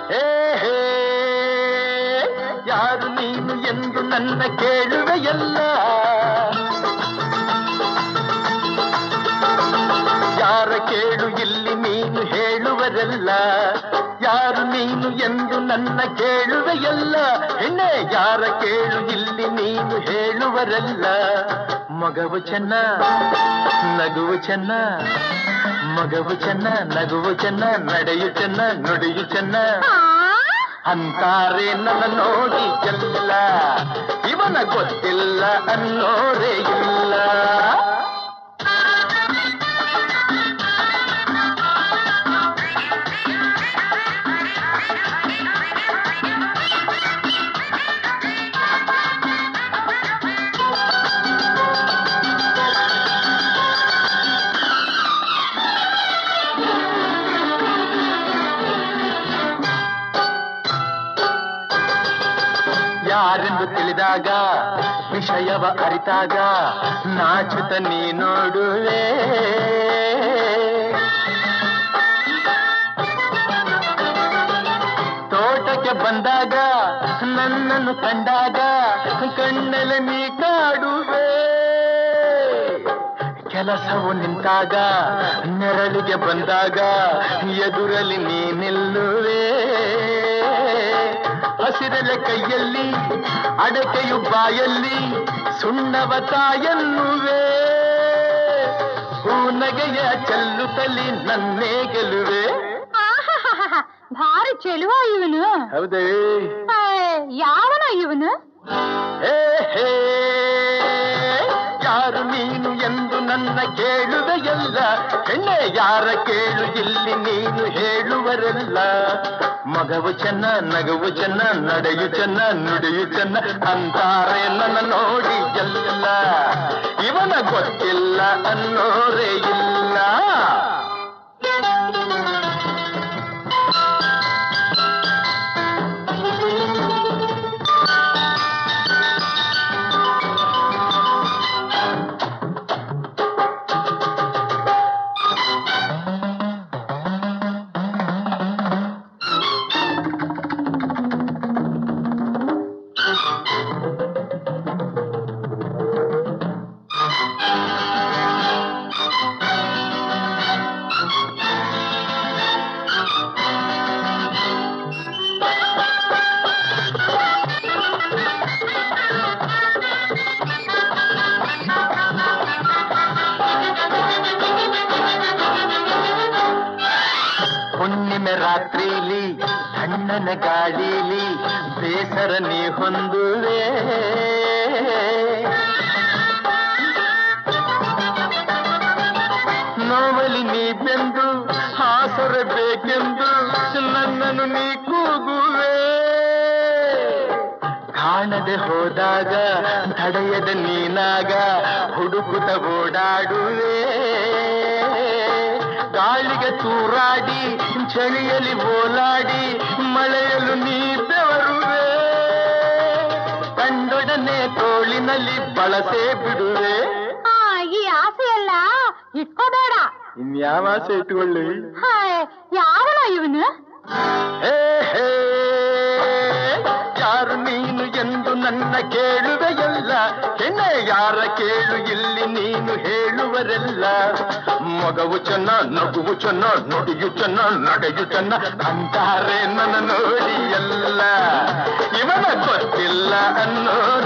ಹೇ ಹೇ ಯಾರು ನೀನು ಎಂದು ನನ್ನ ಕೇಳುವೆಯಲ್ಲ ಯಾರ ಕೇಳು ಇಲ್ಲಿ ನೀನು ಹೇಳುವರಲ್ಲ ಯಾರು ನೀನು ಎಂದು ನನ್ನ ಕೇಳುವೆಯಲ್ಲ ಹೆಣ್ಣೆ ಯಾರ ಕೇಳು ಇಲ್ಲಿ ನೀನು ಹೇಳುವರಲ್ಲ ಮಗವು ಚೆನ್ನ ನಗುವು ಚೆನ್ನ ಮಗವು ಚೆನ್ನ ನಗುವು ಚೆನ್ನ ನಡೆಯು ಚೆನ್ನ ನುಡಿಯು ಚೆನ್ನ ಅಂತಾರೆ ನನ್ನ ನೋಡಿ ಎಲ್ಲ ಇವನ ಗೊತ್ತಿಲ್ಲ ಅನ್ನೋರೇ ಇಲ್ಲ ಯಾರೆಂದು ತಿಳಿದಾಗ ವಿಷಯವ ಅರಿತಾಗ ನಾಚುತ್ತ ನೀ ನೋಡುವೆ ತೋಟಕ್ಕೆ ಬಂದಾಗ ನನ್ನನ್ನು ಕಂಡಾಗ ಕಣ್ಣಲ್ಲಿ ನೀ ಕಾಡುವೆ ಕೆಲಸವು ನಿಂತಾಗ ನೆರಳಿಗೆ ಬಂದಾಗ ಎದುರಲ್ಲಿ ನೀ ನಿಲ್ಲುವೆ ಹಸಿರಲೆ ಕೈಯಲ್ಲಿ ಅಡಕೆಯು ಬಾಯಲ್ಲಿ ಸುಣ್ಣವ ತಾಯನ್ನುವೆ ಹೂನಗೆಯ ಚೆಲ್ಲುತ್ತಲಿ ನನ್ನೇ ಗೆಲುವೆ ಆಹಾಹಾಹಾ, ಭಾರಿ ಚೆಲುವ ಇವನು ಹೌದೇ ಏ, ಯಾವನ ಇವನು ಹೇ ಹೇ ಯಾರು ನೀನು ಎಂದು ನನ್ನ ಕೇಳುವೆಯಲ್ಲ ಹೆಣ್ಣೆ ಯಾರ ಕೇಳು ಇಲ್ಲಿ ನೀನು ಹೇಳುವರಲ್ಲ ಮಗವು ಚೆನ್ನ ನಗವು ಚೆನ್ನ ನಡೆಯು ಚೆನ್ನ ನುಡಿಯು ಚೆನ್ನ ಅಂತಾರೆ ನನ್ನ ನೋಡಿ ಎಲ್ಲ ಇವನ ಗೊತ್ತಿಲ್ಲ ಅನ್ನೋರೇ ಇಲ್ಲ ಹುಣ್ಣಿಮೆ ರಾತ್ರಿಲಿ ತಣ್ಣನ ಗಾಳಿಲಿ ಬೇಸರ ನೀ ಹೊಂದುವೆ ನೋವಲಿ ನೀ ಬೆಂದು ಹಾಸರ ಬೇಕೆಂದು ನನ್ನನ್ನು ನೀ ಕೂಗುವೆ ಕಾಣದೆ ಹೋದಾಗ ತಡೆಯದ ನೀನಾಗ ಹುಡುಕುತ್ತ ಓಡಾಡುವೆ ಗಾಳಿಗೆ ತೂರಾಡಿ ಚಳಿಯಲ್ಲಿ ಓಲಾಡಿ ಮಳೆಯಲು ನೀ ಬೆವರುವೆ ಕಂಡೊಡನೆ ತೋಳಿನಲ್ಲಿ ಬಳಸೇ ಬಿಡುವೆ ಆ, ಈ ಆಸೆ ಎಲ್ಲ ಇಟ್ಕೋಬೇಡ ಇನ್ಯಾವ ಆಸೆ ಇಟ್ಕೊಳ್ಳಿ ಹಾಯ್, ಯಾವನ ಇವನು ಹೇ ಹೇ ಯಾರು ನೀನು ಎಂದು ನನ್ನ ಕೇಳುವೆಯಲ್ಲ ಹೆಣ್ಣೆ ಯಾರ ಕೇಳು ಇಲ್ಲಿ ನೀನು ಹೇಳುವರೆಲ್ಲ ಮಗವು ಚೆನ್ನ ನಗುವು ಚೆನ್ನ ನುಡಿಯು ಚೆನ್ನ ನಡೆಯು ಚೆನ್ನ ಅಂತಾರೆ ನನ್ನ ನೋಡಿ ಎಲ್ಲ ಇವನ ಗೊತ್ತಿಲ್ಲ ಅನ್ನೋ